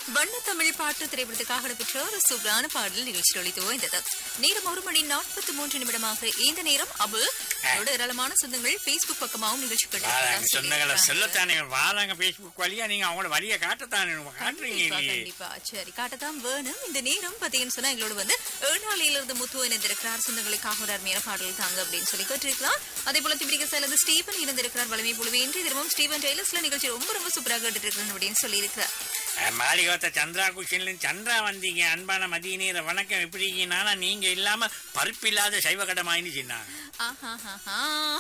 வண்ண தமிழ் பாட்டு திரைப்படத்துக்காக நடைபெற்ற ஒரு சூப்பரான பாடல் நிகழ்ச்சி ஒழித்து ஓய்ந்தது நேரம் ஒரு மணி நாற்பத்தி மூன்று நிமிடமாக இந்த நேரம் அபுல் அதோட ஏராளமான சொந்தங்கள் Facebook பக்கமாகவும் நிகழ்ச்சி வாராங்க சொந்தங்களை கேட்டு சொல்லத்தானே வாராங்க பேஸ்புக் வழியா நீங்க அவங்களோட வழியை காட்டத்தானே காட்டுறீங்க கண்டிப்பா இல்லையே கண்டிப்பா சரி காட்டத்தான் வேணும் இந்த நேரம் பாத்தீங்கன்னு சொன்னா எங்களோட வந்து ஏழாலையில இருந்து முத்து இணைந்திருக்கிறார் சொந்தங்களுக்காக ஒரு அருமையான பாடல் தாங்க அப்படின்னு சொல்லி கேட்டிருக்கிறார் அதே போல திபிரிக்க இருந்து ஸ்டீபன் இணைந்திருக்கிறார் வலிமை போலவே இன்று தினமும் ஸ்டீபன் டெய்லர்ஸ்ல நிகழ்ச்சி ரொம்ப ரொம்ப சூப்பராக கேட்டுட்டு இருக்கிறேன் அப்படின்னு சொல்லி இருக்கிறார் மாளிகோத்த சந்திரா குஷன்ல சந்திரா வந்தீங்க அன்பான மதிய நேர வணக்கம் எப்படி இருக்கீங்க நானா நீங்க இல்லாம பருப்பு இல்லாத சைவ கடமாயின்னு சொன்னாங்க ஆஹாஹாஹா.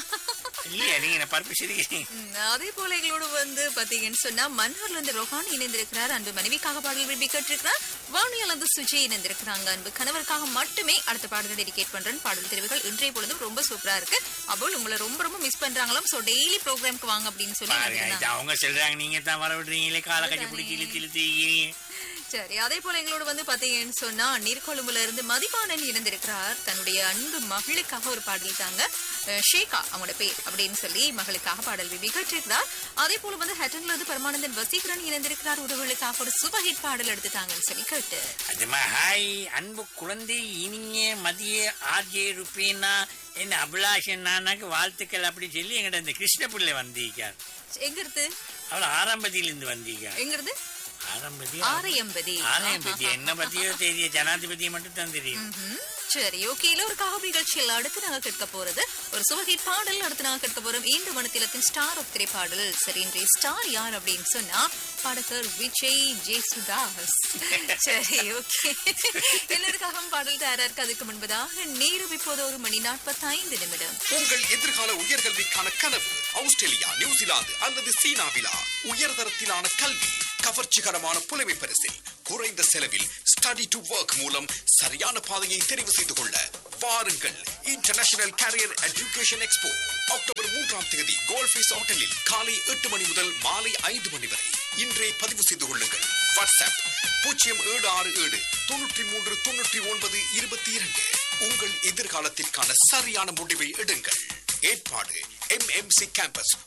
இல்லையா நீங்க என்ன பருப்பு சிரிக்கிறீங்க ம், அதே போல எங்களோட வந்து பாத்தீங்கன்னு சொன்னா மன்னார்ல இருந்து ரொஹான் இணைந்திருக்கிறார் அன்பு மனைவிக்காக பாடல் விரும்பி கேட்டிருக்கிறார் வானியால் இருந்து சுஜி இணைந்திருக்கிறாங்க அன்பு கணவருக்காக மட்டுமே அடுத்த பாடல் டெடிகேட் பண்றேன் பாடல் தெரிவுகள் இன்றைய பொழுதும் ரொம்ப சூப்பரா இருக்கு அப்போல் உங்களை ரொம்ப ரொம்ப மிஸ் பண்றாங்களாம் சோ டெய்லி ப்ரோக்ராம்க்கு வாங்க அப்படின்னு சொல்லி பாருங்க இது வந்திருந்தாங்க. அவங்க சொல்றாங்க நீங்க தான் வர விடுறீங்களே காலை கட்டி பிடிச்சி இழுத்து இழுத்து சரி அதே போல எங்களோட வந்து பாத்தீங்கன்னு சொன்னா நீர்கொழும்புல இருந்து மதிவாணன் இணைந்திருக்கிறார் தன்னுடைய அன்பு மகளுக்காக ஒரு பாடல் தாங்க அஹ், ஷேகா அவங்களோட பேர் அப்படின்னு சொல்லி மகளுக்காக பாடல் விபி கேட்டிருக்கிறார் அதே போல வந்து ஹெட்டன்ல இருந்து பரமானந்தன் வசீகரன் இணைந்திருக்கிறார் உறவுகளுக்காக ஒரு சூப்பர் ஹிட் பாடல் எடுத்துட்டாங்கன்னு சொல்லி கேட்டு அதுமா ஹாய் அன்பு குழந்தை இனிய மதிய ஆர்ஜே ருப்பீனா என்ன அபிலாஷன் நானாக்கு வாழ்த்துக்கள் அப்படி சொல்லி எங்கிட்ட இந்த கிருஷ்ண பிள்ளை வந்தீங்க எங்க இருந்து அவள் ஆரம்பத்திலிருந்து வந்தீங்க எங்க இருந்து ஆரம்பதி ஆரையம்பதி ஆரம்பத்தி என்ன பத்தியோ தெரிய ஜனாதிபதியை மட்டும் தான் தெரியும் ம்ஹும். சரி ஓகே எல்லோருக்காக நிகழ்ச்சியில் அடுத்து நாங்க கேட்க போறது ஒரு சுவஹிட் பாடல் அடுத்து நாங்க கேட்க போறோம் இந்த வனத்திலத்தின் ஸ்டார் ஆஃப் திரைப்பாடல் சரி இன்றைய ஸ்டார் யார் அப்படின்னு சொன்னா பாடகர் விஜய் ஜெயசுதாஸ் சரி ஓகே எல்லாருக்காகவும் பாடல் தயாரா இருக்கு அதுக்கு முன்பதாக நேரம் இப்போது ஒரு மணி நாற்பத்தி ஐந்து நிமிடம் உங்கள் எதிர்கால உயர்கல்விக்கான கனவு ஆஸ்திரேலியா நியூசிலாந்து அல்லது சீனாவிலா உயர்தரத்திலான கல்வி கவர்ச்சிகரமான புலமை பரிசில் குறைந்த செலவில் ஸ்டடி டு ஒர்க் மூலம் சரியான பாதையை தெரிவு செய்து கொள்ள வாருங்கள் international career education expo October மூன்றாம் தேதி கோல்ஃபீஸ் ஹோட்டலில் காலை எட்டு மணி முதல் மாலை ஐந்து மணி வரை இன்றே பதிவு செய்து கொள்ளுங்கள் வாட்ஸ்அப் பூஜ்ஜியம் ஏழு ஆறு ஏழு தொண்ணூற்றி மூன்று தொண்ணூற்றி ஒன்பது இருபத்தி இரண்டு உங்கள் எதிர்காலத்திற்கான சரியான முடிவை எடுங்கள் ஏற்பாடு எம்எம்சி கேம்பஸ்